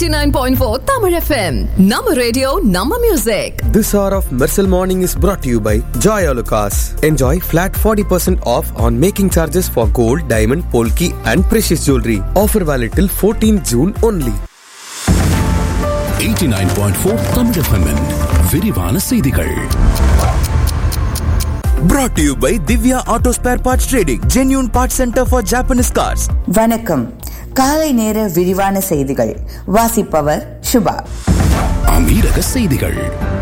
89.4 Tamil FM. Nama radio, Nama music. This hour of Mersal Morning is brought to you by Joy Alucas. Enjoy flat 40% off on making charges for gold, diamond, polki and precious jewelry. Offer valid till 14 June only. 89.4 Tamil FM-இன் விரிவான செய்திகள் Brought to you by Divya Auto Spare Parts Trading, genuine parts center for Japanese cars. வணக்கம் காலை நேர விரிவான செய்திகள் வாசிப்பவர் சுபா அமீரக செய்திகள்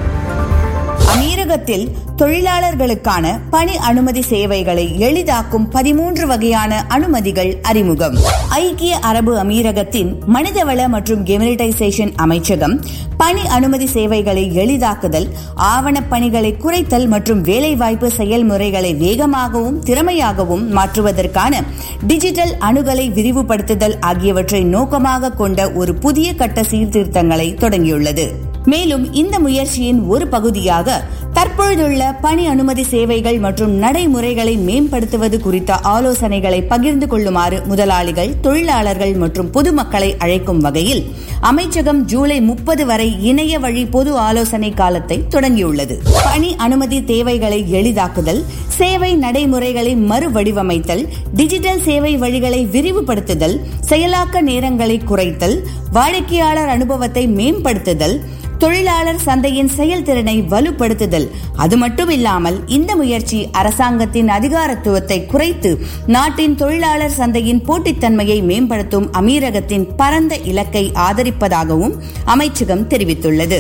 அமீரகத்தில் தொழிலாளர்களுக்கான பணி அனுமதி சேவைகளை எளிதாக்கும் பதிமூன்று வகையான அனுமதிகள் அறிமுகம் ஐக்கிய அரபு அமீரகத்தின் மனிதவள மற்றும் கெமிலிட்டைசேஷன் அமைச்சகம் பணி அனுமதி சேவைகளை எளிதாக்குதல் ஆவணப் பணிகளை குறைத்தல் மற்றும் வேலைவாய்ப்பு செயல்முறைகளை வேகமாகவும் திறமையாகவும் மாற்றுவதற்கான டிஜிட்டல் அணுகலை விரிவுபடுத்துதல் ஆகியவற்றை நோக்கமாக கொண்ட ஒரு புதிய கட்ட சீர்திருத்தங்களை தொடங்கியுள்ளது மேலும் இந்த முயற்சியின் ஒரு பகுதியாக தற்பொழுதுள்ள பணி அனுமதி சேவைகள் மற்றும் நடைமுறைகளை மேம்படுத்துவது குறித்த ஆலோசனைகளை பகிர்ந்து கொள்ளுமாறு முதலாளிகள் தொழிலாளர்கள் மற்றும் பொதுமக்களை அழைக்கும் வகையில் அமைச்சகம் ஜூலை முப்பது வரை இணைய வழி பொது ஆலோசனை காலத்தை தொடங்கியுள்ளது பணி அனுமதி தேவைகளை எளிதாக்குதல் சேவை நடைமுறைகளை மறுவடிவமைத்தல் டிஜிட்டல் சேவை வழிகளை விரிவுபடுத்துதல் செயலாக்க நேரங்களை குறைத்தல் வாடிக்கையாளர் அனுபவத்தை மேம்படுத்துதல் தொழிலாளர் சந்தையின் செயல்திறனை வலுப்படுத்துதல் அது மட்டுமில்லாமல் இந்த முயற்சி அரசாங்கத்தின் அதிகாரத்துவத்தை குறைத்து நாட்டின் தொழிலாளர் சந்தையின் போட்டித்தன்மையை மேம்படுத்தும் அமீரகத்தின் பரந்த இலக்கை ஆதரிப்பதாகவும் அமைச்சகம் தெரிவித்துள்ளது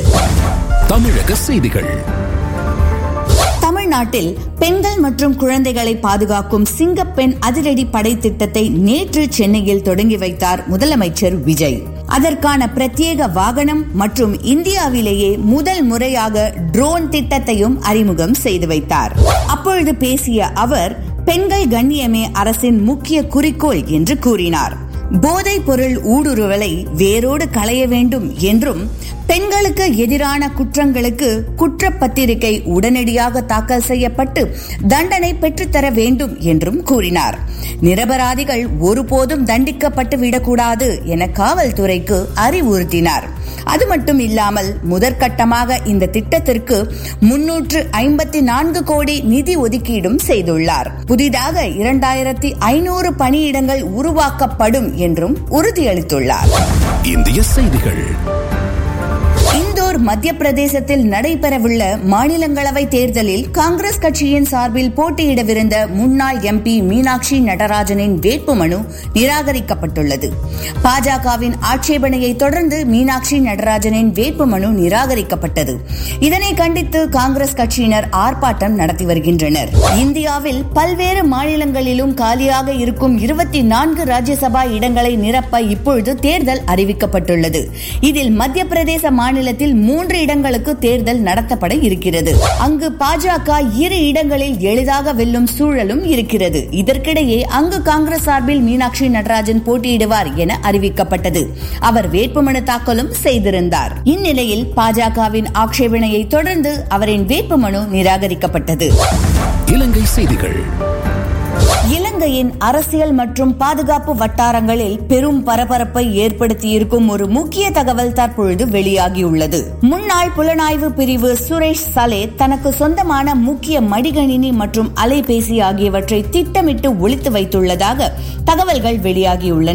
தமிழக செய்திகள் தமிழ்நாட்டில் பெண்கள் மற்றும் குழந்தைகளை பாதுகாக்கும் சிங்கப்பெண் அதிரடி படை திட்டத்தை நேற்று சென்னையில் தொடங்கி வைத்தார் முதலமைச்சர் விஜய் அதற்கான பிரத்யேக வாகனம் மற்றும் இந்தியாவிலேயே முதல் முறையாக ட்ரோன் திட்டத்தையும் அறிமுகம் செய்து வைத்தார் அப்பொழுது பேசிய அவர் பெண்கள் கண்ணியமே அரசின் முக்கிய குறிக்கோள் என்று கூறினார் போதைப் பொருள் ஊடுருவலை வேரோடு களைய வேண்டும் என்றும் பெண்களுக்கு எதிரான குற்றங்களுக்கு குற்றப்பத்திரிகை உடனடியாக தாக்கல் செய்யப்பட்டு தண்டனை பெற்றுத்தர வேண்டும் என்றும் கூறினார் நிரபராதிகள் ஒருபோதும் தண்டிக்கப்பட்டு விடக்கூடாது என காவல்துறைக்கு அறிவுறுத்தினார் அது மட்டும் இல்லாமல் முதற்கட்டமாக இந்த திட்டத்திற்கு முன்னூற்று ஐம்பத்தி நான்கு கோடி நிதி ஒதுக்கீடும் செய்துள்ளார் புதிதாக இரண்டாயிரத்தி ஐநூறு பணியிடங்கள் உருவாக்கப்படும் என்றும் உறுதியளித்துள்ளார் இந்திய செய்திகள் இந்தோர் மத்திய பிரதேசத்தில் நடைபெறவுள்ள மாநிலங்களவை தேர்தலில் காங்கிரஸ் கட்சியின் சார்பில் போட்டியிடவிருந்த முன்னாள் எம்பி மீனாட்சி நடராஜனின் வேட்புமனு நிராகரிக்கப்பட்டுள்ளது பாஜகவின் ஆட்சேபனையை தொடர்ந்து மீனாட்சி நடராஜனின் வேட்புமனு நிராகரிக்கப்பட்டது இதனை கண்டித்து காங்கிரஸ் கட்சியினர் ஆர்ப்பாட்டம் நடத்தி வருகின்றனர் இந்தியாவில் பல்வேறு மாநிலங்களிலும் காலியாக இருக்கும் இருபத்தி நான்கு ராஜ்யசபா இடங்களை நிரப்ப இப்பொழுது தேர்தல் அறிவிக்கப்பட்டுள்ளது இதில் மத்திய பிரதேச மாநிலத்தில் மூன்று இடங்களுக்கு தேர்தல் நடத்தப்பட இருக்கிறது அங்கு பாஜக இரு இடங்களில் எளிதாக வெல்லும் சூழலும் இருக்கிறது இதற்கிடையே அங்கு காங்கிரஸ் சார்பில் மீனாட்சி நடராஜன் போட்டியிடுவார் என அறிவிக்கப்பட்டது அவர் வேட்புமனு தாக்கலும் செய்திருந்தார் இந்நிலையில் பாஜகவின் ஆட்சேபனையை தொடர்ந்து அவரின் வேட்புமனு நிராகரிக்கப்பட்டது இலங்கை செய்திகள் இலங்கையின் அரசியல் மற்றும் பாதுகாப்பு வட்டாரங்களில் பெரும் பரபரப்பை ஏற்படுத்தியிருக்கும் ஒரு முக்கிய தகவல் தற்பொழுது வெளியாகியுள்ளது முன்னாள் புலனாய்வு பிரிவு சுரேஷ் சலே தனக்கு சொந்தமான முக்கிய மடிகணினி மற்றும் அலைபேசி ஆகியவற்றை திட்டமிட்டு ஒழித்து வைத்துள்ளதாக தகவல்கள் வெளியாகியுள்ளன